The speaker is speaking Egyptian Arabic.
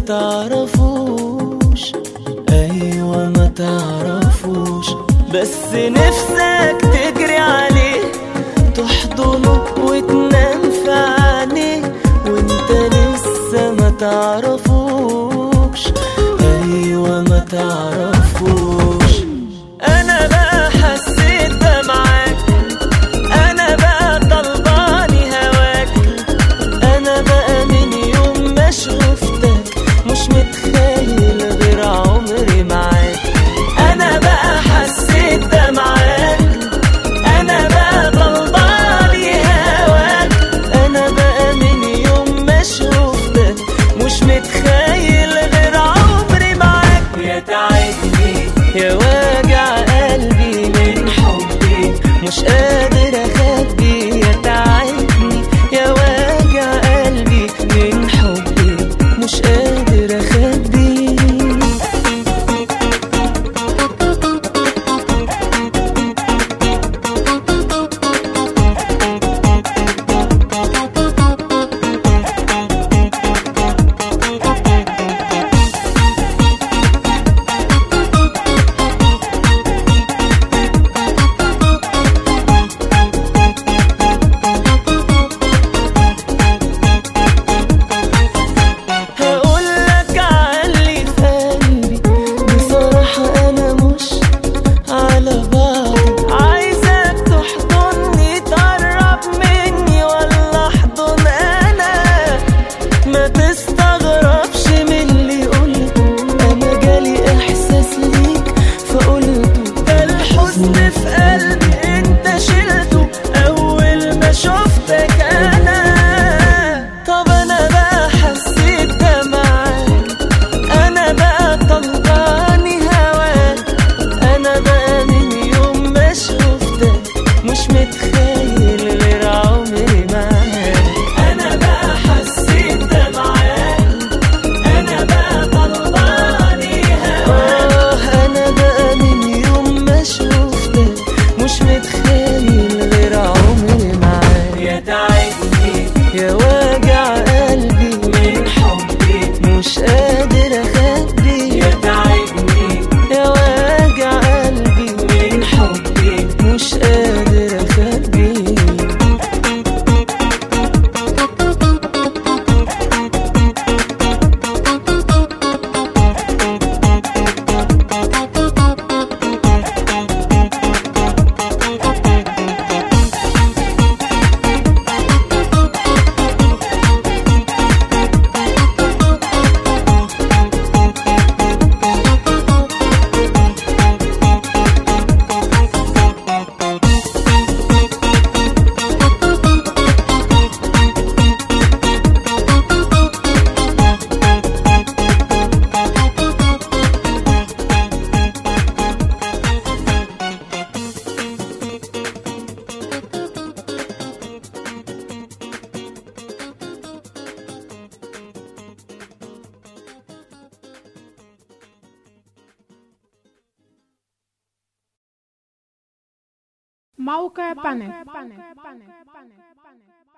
تعرفوش ايوه ما تعرفوش بس نفسك تجري عليه تحضنه وتنام في عينيه وانت لسه ما تعرفوش ايوه ما تعرفوش انا بقى حسيت ده معاك انا بقى طلباني هواك انا بقى من يوم ما شفتك مش متخيل غير عمري معاك انا بقى حسيت ده معاك انا بقى طلباني هواك انا بقى من يوم ما شفتك مش متخيل غير عمري معاك يا تعبني يا وجع قلبي من حبي مش قادر اخبي يا تعبني يا وجع قلبي من حبي مش قادر اخبي هقولك علي في قلبي بصراحة أنا مش على بعض عايزك تحضني تقرب مني ولا أحضن أنا ما تستغربش من اللي قلته أنا جالي إحساس ليك فقلته ده الحزن في قلبي أنت شلته أول ما شفتك أنا طب أنا بقى حسيت ده معاك أنا بقى طلباني هواك أنا بقى من يوم ما شفتك مش متخيل غير عمري معاك أنا بقى حسيت ده معاك أنا بقى طلباني هواك أنا بقى من يوم ما شفتك مش متخيل غير عمري معاك يا تعبني يا وجع قلبي من حبي مش قادر اخبي يا تعبني يا وجع قلبي من حبي مش قادر اخبي موقع بانل